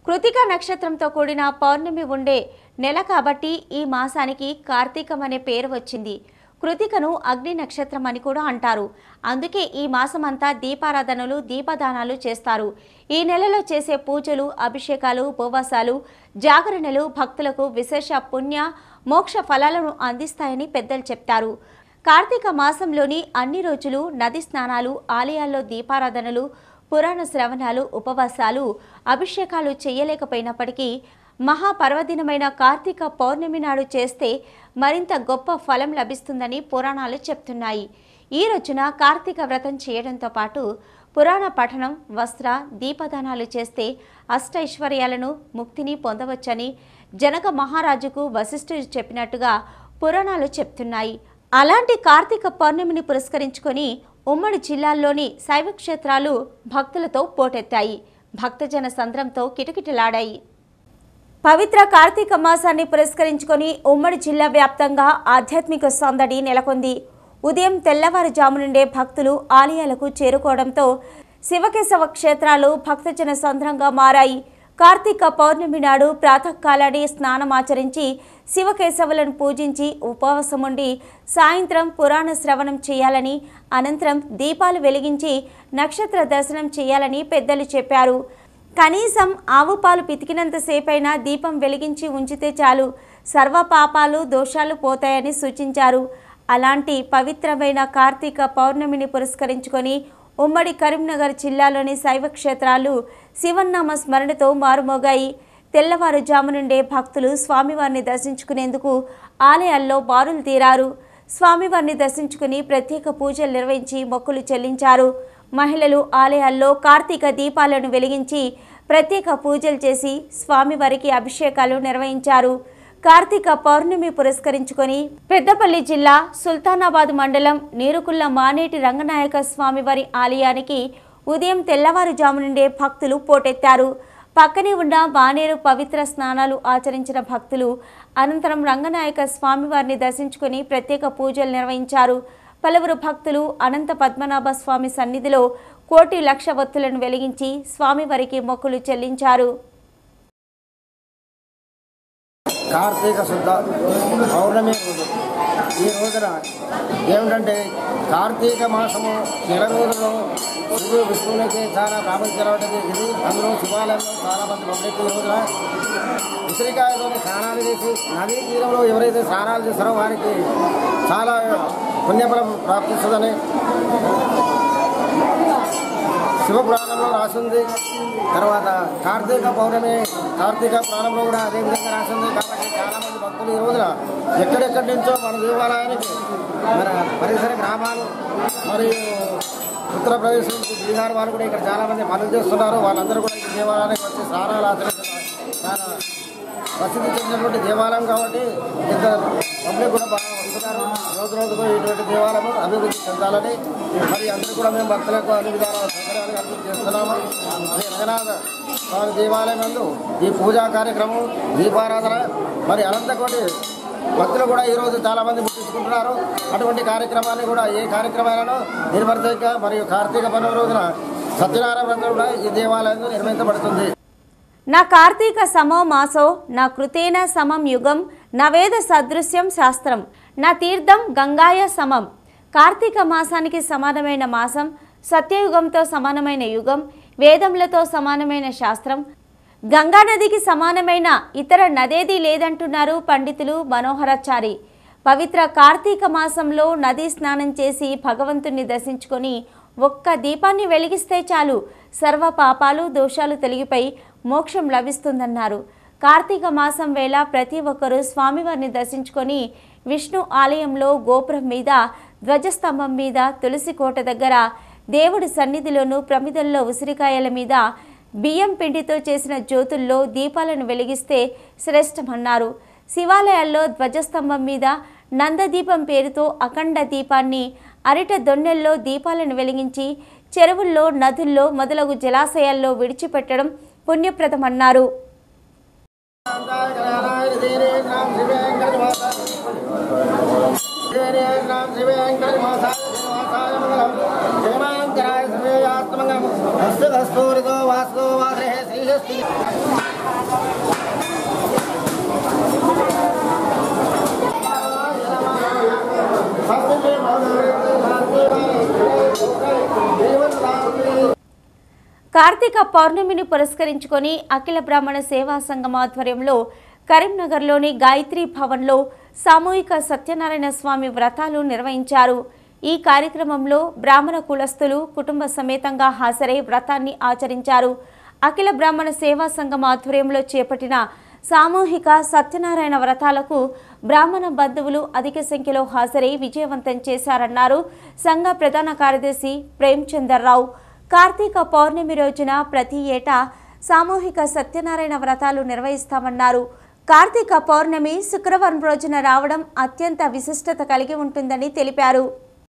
కృతిక నక్షత్రంతో కూడిన పౌర్ణమి ఉండే నెల కాబట్టి ఈ మాసానికి కార్తీకం అనే పేరు వచ్చింది కృతికను అగ్ని నక్షత్రం అని కూడా అంటారు అందుకే ఈ మాసమంతా దీపారాధనలు దీపదానాలు చేస్తారు ఈ నెలలో చేసే పూజలు అభిషేకాలు ఉపవాసాలు జాగరణలు భక్తులకు విశేష పుణ్య మోక్ష ఫలాలను అందిస్తాయని పెద్దలు చెప్తారు కార్తీక మాసంలోని అన్ని రోజులు నది స్నానాలు ఆలయాల్లో దీపారాధనలు పురాణ శ్రవణాలు ఉపవాసాలు అభిషేకాలు చేయలేకపోయినప్పటికీ మహాపర్వదినమైన కార్తీక పౌర్ణమి నాడు చేస్తే మరింత గొప్ప ఫలం లభిస్తుందని పురాణాలు చెప్తున్నాయి ఈ రోజున కార్తీక వ్రతం చేయడంతో పాటు పురాణ పఠనం వస్త్ర దీపదానాలు చేస్తే అష్టైశ్వర్యాలను ముక్తిని పొందవచ్చని జనక మహారాజుకు వశిష్ఠుడు చెప్పినట్టుగా పురాణాలు చెప్తున్నాయి అలాంటి కార్తీక పౌర్ణమిని పురస్కరించుకొని ఉమ్మడి జిల్లాల్లోని శైవ క్షేత్రాలు భక్తులతో పోటెత్తాయి భక్తజన సంద్రంతో కిటకిటలాడాయి పవిత్ర కార్తీక మాసాన్ని పురస్కరించుకొని ఉమ్మడి జిల్లా వ్యాప్తంగా ఆధ్యాత్మిక సందడి నెలకొంది ఉదయం తెల్లవారుజాము నుండే భక్తులు ఆలయాలకు చేరుకోవడంతో శివకేశవ క్షేత్రాలు భక్తజన సంద్రంగా మారాయి కార్తీక పౌర్ణమి నాడు ప్రాతకాలాన్ని స్నానమాచరించి శివకేశవులను పూజించి ఉపవాసం ఉండి సాయంత్రం పురాణ శ్రవణం చేయాలని అనంతరం దీపాలు వెలిగించి నక్షత్ర దర్శనం చేయాలని పెద్దలు చెప్పారు కనీసం ఆవు పాలు పితికినంతసేపైనా దీపం వెలిగించి ఉంచితే చాలు సర్వ పాపాలు దోషాలు పోతాయని సూచించారు అలాంటి పవిత్రమైన కార్తీక పౌర్ణమిని పురస్కరించుకొని ఉమ్మడి కరీంనగర్ జిల్లాలోని శైవ క్షేత్రాలు శివన్నామ స్మరణతో మారుమోగాయి తెల్లవారుజాము నుండే భక్తులు స్వామివారిని దర్శించుకునేందుకు ఆలయాల్లో బారులు తీరారు స్వామివారిని దర్శించుకుని ప్రత్యేక పూజలు నిర్వహించి మొక్కులు చెల్లించారు మహిళలు ఆలయాల్లో కార్తీక దీపాలను వెలిగించి ప్రత్యేక పూజలు చేసి స్వామివారికి అభిషేకాలు నిర్వహించారు కార్తీక పౌర్ణమి పురస్కరించుకొని పెద్దపల్లి జిల్లా సుల్తానాబాద్ మండలం నీరుకుల్ల మానేటి రంగనాయక స్వామివారి ఆలయానికి ఉదయం తెల్లవారుజాము నుండే భక్తులు పోటెత్తారు పక్కనే ఉన్న మానేరు పవిత్ర స్నానాలు ఆచరించిన భక్తులు అనంతరం రంగనాయక స్వామివారిని దర్శించుకుని ప్రత్యేక పూజలు నిర్వహించారు పలువురు భక్తులు అనంత పద్మనాభ స్వామి సన్నిధిలో కోటి లక్ష వత్తులను వెలిగించి స్వామివారికి మొక్కులు చెల్లించారు కార్తీక శుద్ధ పౌర్ణమి రోజు ఈ రోజున ఏమిటంటే కార్తీక మాసము నెల రోజుల్లో శివుడు విష్ణువులకి చాలా ప్రాముఖ్యమైనది ఇది అందులో శివాలయంలో చాలా మంది పబ్లిక్ ఈ రోజున ఉసిరికాయలోని స్నానాలు చేసి నదీ తీరంలో ఎవరైతే స్నానాలు చేస్తారో వారికి చాలా పుణ్యఫలం ప్రాప్తిస్తుందని శివపురాణంలో రాసింది తర్వాత కార్తీక పౌర్ణమి కార్తీక పురాణంలో కూడా అదే విధంగా రాసింది కాబట్టి చాలా మంది భక్తులు ఈ రోజున ఎక్కడెక్కడి నుంచో మన దేవాలయానికి మన పరిసర గ్రామాలు మరియు ఉత్తరప్రదేశ్ నుంచి బీహార్ వాళ్ళు కూడా ఇక్కడ చాలా మంది పనులు చేస్తున్నారు వాళ్ళందరూ కూడా ఈ దేవాలయానికి వచ్చి స్నానాలు ఆచరిస్తున్నారు చాలా ప్రసిద్ధి చెందినటువంటి దేవాలయం కాబట్టి ఇంత పబ్లిక్ కూడా బాగా వస్తున్నారు రోజు రోజుకు ఇటువంటి దేవాలయం అభివృద్ధి చెందాలని మరి అందరూ కూడా మేము భక్తులకు అన్ని విధాల సౌకర్యాలు కల్పించి చేస్తున్నాము మరి రంగనాథ స్వామి దేవాలయం నందు ఈ పూజా కార్యక్రమం దీపారాధన మరి అనంతకోటి భక్తులు కూడా ఈ రోజు చాలా మంది ముట్టించుకుంటున్నారు అటువంటి కార్యక్రమాన్ని కూడా ఏ కార్యక్రమాలను నిర్వర్తిక మరియు కార్తీక పర్వ రోజున సత్యనారాయణ వ్రతం కూడా ఈ దేవాలయంలో నిర్వహించబడుతుంది నా కార్తీక సమో మాసో నా కృతేన సమం యుగం నా వేద సదృశ్యం శాస్త్రం నా తీర్థం గంగాయ సమం కార్తీక మాసానికి సమానమైన మాసం సత్యయుగంతో సమానమైన యుగం వేదములతో సమానమైన శాస్త్రం గంగా నదికి సమానమైన ఇతర నదేది లేదంటున్నారు పండితులు మనోహరాచారి పవిత్ర కార్తీక మాసంలో నదీ స్నానం చేసి భగవంతుణ్ణి దర్శించుకొని ఒక్క దీపాన్ని వెలిగిస్తే చాలు సర్వ పాపాలు దోషాలు తొలగిపోయి మోక్షం లభిస్తుందన్నారు కార్తీక మాసం వేళ ప్రతి ఒక్కరూ స్వామివారిని దర్శించుకొని విష్ణు ఆలయంలో గోపురం మీద ధ్వజస్తంభం మీద తులసి కోట దగ్గర దేవుడి సన్నిధిలోనూ ప్రమిదల్లో ఉసిరికాయల మీద బియ్యం పిండితో చేసిన జ్యోతుల్లో దీపాలను వెలిగిస్తే శ్రేష్టమన్నారు శివాలయాల్లో ధ్వజస్తంభం మీద నందదీపం పేరుతో అఖండ దీపాన్ని అరిట దొన్నెల్లో దీపాలను వెలిగించి చెరువుల్లో నదుల్లో మొదలగు జలాశయాల్లో విడిచిపెట్టడం పుణ్యప్రదమన్నారు కస్తూరితో వాస్తో వాసే శ్రీ స్థితి కార్తీక పౌర్ణమిని పురస్కరించుకొని అఖిల బ్రాహ్మణ సేవా సంఘం ఆధ్వర్యంలో కరీంనగర్లోని గాయత్రి భవన్లో సామూహిక సత్యనారాయణ స్వామి వ్రతాలు నిర్వహించారు ఈ కార్యక్రమంలో బ్రాహ్మణ కులస్తులు కుటుంబ సమేతంగా హాజరై వ్రతాన్ని ఆచరించారు అఖిల బ్రాహ్మణ సేవా సంఘం ఆధ్వర్యంలో చేపట్టిన సామూహిక సత్యనారాయణ వ్రతాలకు బ్రాహ్మణ బంధువులు అధిక సంఖ్యలో హాజరై విజయవంతం చేశారన్నారు సంఘ ప్రధాన కార్యదర్శి ప్రేమ్చందర్ కార్తీక పౌర్ణమి రోజున ప్రతి ఏటా సామూహిక సత్యనారాయణ వ్రతాలు నిర్వహిస్తామన్నారు కార్తీక పౌర్ణమి శుక్రవారం రోజున రావడం అత్యంత విశిష్టత కలిగి ఉంటుందని తెలిపారు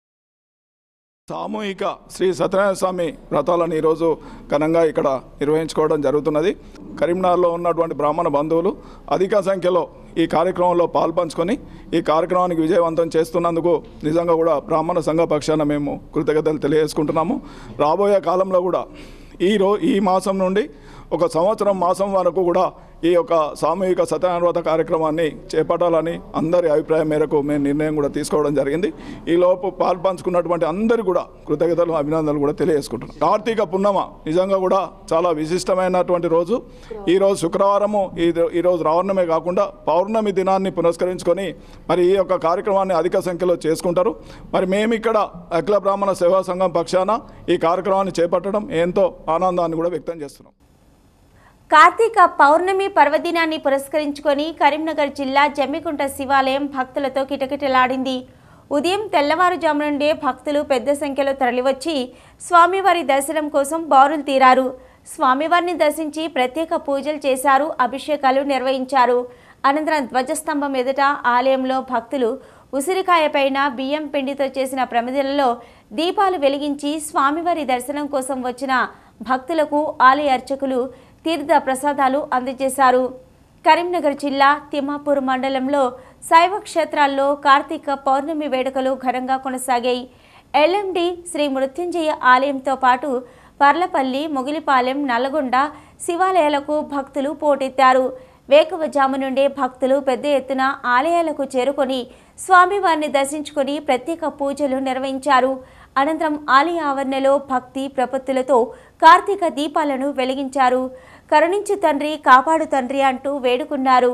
సామూహిక శ్రీ సత్యనారాయణ స్వామి వ్రతాలను ఈరోజు ఘనంగా ఇక్కడ నిర్వహించుకోవడం జరుగుతున్నది కరీంనగర్లో ఉన్నటువంటి బ్రాహ్మణ బంధువులు అధిక సంఖ్యలో ఈ కార్యక్రమంలో పాల్పంచుకొని ఈ కార్యక్రమానికి విజయవంతం చేస్తున్నందుకు నిజంగా కూడా బ్రాహ్మణ సంఘ పక్షాన మేము కృతజ్ఞతలు తెలియజేసుకుంటున్నాము రాబోయే కాలంలో కూడా ఈ రో ఈ మాసం నుండి ఒక సంవత్సరం మాసం వరకు కూడా ఈ యొక్క సామూహిక సత్యనారాయణ వ్రత కార్యక్రమాన్ని చేపట్టాలని అందరి అభిప్రాయం మేరకు మేము నిర్ణయం కూడా తీసుకోవడం జరిగింది ఈ లోపు పాల్పంచుకున్నటువంటి అందరు కూడా కృతజ్ఞతలు అభినందనలు కూడా తెలియజేసుకుంటున్నాం కార్తీక పున్నమ నిజంగా కూడా చాలా విశిష్టమైనటువంటి రోజు ఈ రోజు శుక్రవారము ఈ ఈరోజు రావణమే కాకుండా పౌర్ణమి దినాన్ని పురస్కరించుకొని మరి ఈ యొక్క కార్యక్రమాన్ని అధిక సంఖ్యలో చేసుకుంటారు మరి మేము ఇక్కడ అఖిల బ్రాహ్మణ సేవా సంఘం పక్షాన ఈ కార్యక్రమాన్ని చేపట్టడం ఎంతో ఆనందాన్ని కూడా వ్యక్తం చేస్తున్నాం కార్తీక పౌర్ణమి పర్వదినాన్ని పురస్కరించుకొని కరీంనగర్ జిల్లా జమ్మికుంట శివాలయం భక్తులతో కిటకిటలాడింది ఉదయం తెల్లవారుజాము నుండే భక్తులు పెద్ద సంఖ్యలో తరలివచ్చి స్వామివారి దర్శనం కోసం బారులు తీరారు స్వామివారిని దర్శించి ప్రత్యేక పూజలు చేశారు అభిషేకాలు నిర్వహించారు అనంతరం ధ్వజస్తంభం ఎదుట ఆలయంలో భక్తులు ఉసిరికాయ పైన బియ్యం పిండితో చేసిన ప్రమిదలలో దీపాలు వెలిగించి స్వామివారి దర్శనం కోసం వచ్చిన భక్తులకు ఆలయ అర్చకులు తీర్థ ప్రసాదాలు అందజేశారు కరీంనగర్ జిల్లా తిమ్మాపూర్ మండలంలో శైవ క్షేత్రాల్లో కార్తీక పౌర్ణమి వేడుకలు ఘనంగా కొనసాగాయి ఎల్ఎండి శ్రీ మృత్యుంజయ ఆలయంతో పాటు పర్లపల్లి మొగిలిపాలెం నల్గొండ శివాలయాలకు భక్తులు పోటెత్తారు వేకువజాము నుండే భక్తులు పెద్ద ఎత్తున ఆలయాలకు చేరుకొని స్వామివారిని దర్శించుకొని ప్రత్యేక పూజలు నిర్వహించారు అనంతరం ఆలయ ఆవరణలో భక్తి ప్రపత్తులతో కార్తీక దీపాలను వెలిగించారు కరుణించు తండ్రి కాపాడు తండ్రి అంటూ వేడుకున్నారు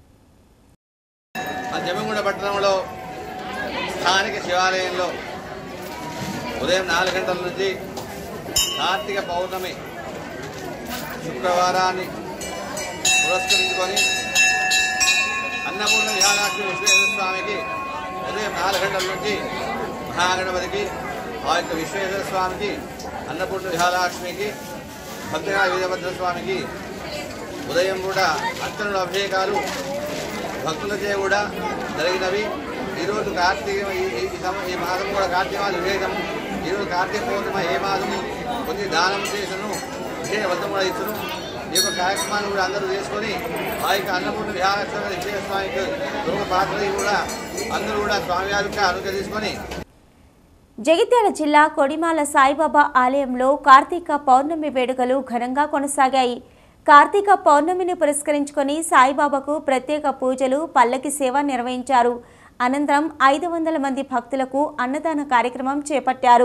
ఆ జమ్మిగూడ పట్టణంలో స్థానిక శివాలయంలో ఉదయం నాలుగు గంటల నుంచి కార్తీక పౌర్ణమి శుక్రవారాన్ని పురస్కరించుకొని అన్నపూర్ణ విహారాక్షి విశ్వేశ్వర స్వామికి ఉదయం నాలుగు గంటల నుంచి మహాగణపతికి ఆ యొక్క విశ్వేశ్వర స్వామికి అన్నపూర్ణ విహారాలక్ష్మికి భక్తినాథ వీరభద్ర స్వామికి ఉదయం కూడా అర్చనలు అభిషేకాలు భక్తులచే కూడా జరిగినవి ఈరోజు కార్తీక ఈ- ఈ సమ- ఈ మాసం కూడా కార్తీక మాసం విశేషం ఈరోజు కార్తీక పౌర్ణిమ ఏ మాసము కొద్ది దానం చేసను విశేష వ్రతం కూడా ఇచ్చును ఈ యొక్క కార్యక్రమాన్ని కూడా అందరూ చేసుకొని ఆ యొక్క అన్నపూర్ణ విహారక్షణ విశేష స్వామికి లోక పాత్రలు కూడా అందరూ కూడా స్వామివారి యొక్క అనుగ్రహం తీసుకొని జగిత్యాల జిల్లా కొడిమాల సాయిబాబా ఆలయంలో కార్తీక పౌర్ణమి వేడుకలు ఘనంగా కొనసాగాయి కార్తీక పౌర్ణమిని పురస్కరించుకొని సాయిబాబాకు ప్రత్యేక పూజలు పల్లకి సేవ నిర్వహించారు అనంతరం ఐదు వందల మంది భక్తులకు అన్నదాన కార్యక్రమం చేపట్టారు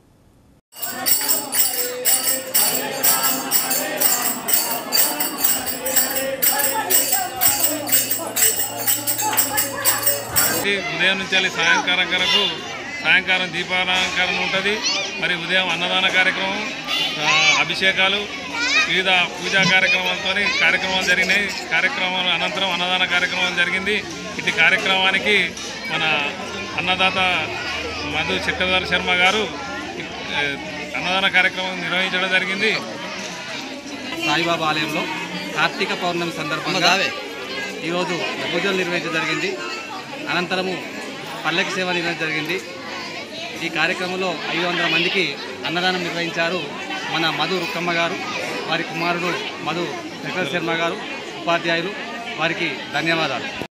ఇది ఉదయం నుంచి వెళ్ళి సాయంకాలం వరకు సాయంకాలం దీపాలంకరణ ఉంటుంది మరి ఉదయం అన్నదాన కార్యక్రమం ఆ, అభిషేకాలు వివిధ పూజా కార్యక్రమాలతో కార్యక్రమాలు జరిగినాయి కార్యక్రమాల అనంతరం అన్నదాన కార్యక్రమం జరిగింది ఇటు కార్యక్రమానికి మన అన్నదాత మధు చక్రధర్ శర్మ గారు ఆ, అన్నదాన కార్యక్రమం నిర్వహించడం జరిగింది సాయిబాబా ఆలయంలో కార్తీక పౌర్ణమి సందర్భంగా ఈరోజు పూజలు నిర్వహించడం జరిగింది అనంతరము పల్లకి సేవ నిర్వహించడం జరిగింది ఈ కార్యక్రమంలో ఐదు వందల మందికి అన్నదానం నిర్వహించారు మన మధు రుక్కమ్మ గారు వారి కుమారుడు మధు వెంకట శర్మ గారు ఉపాధ్యాయులు వారికి ధన్యవాదాలు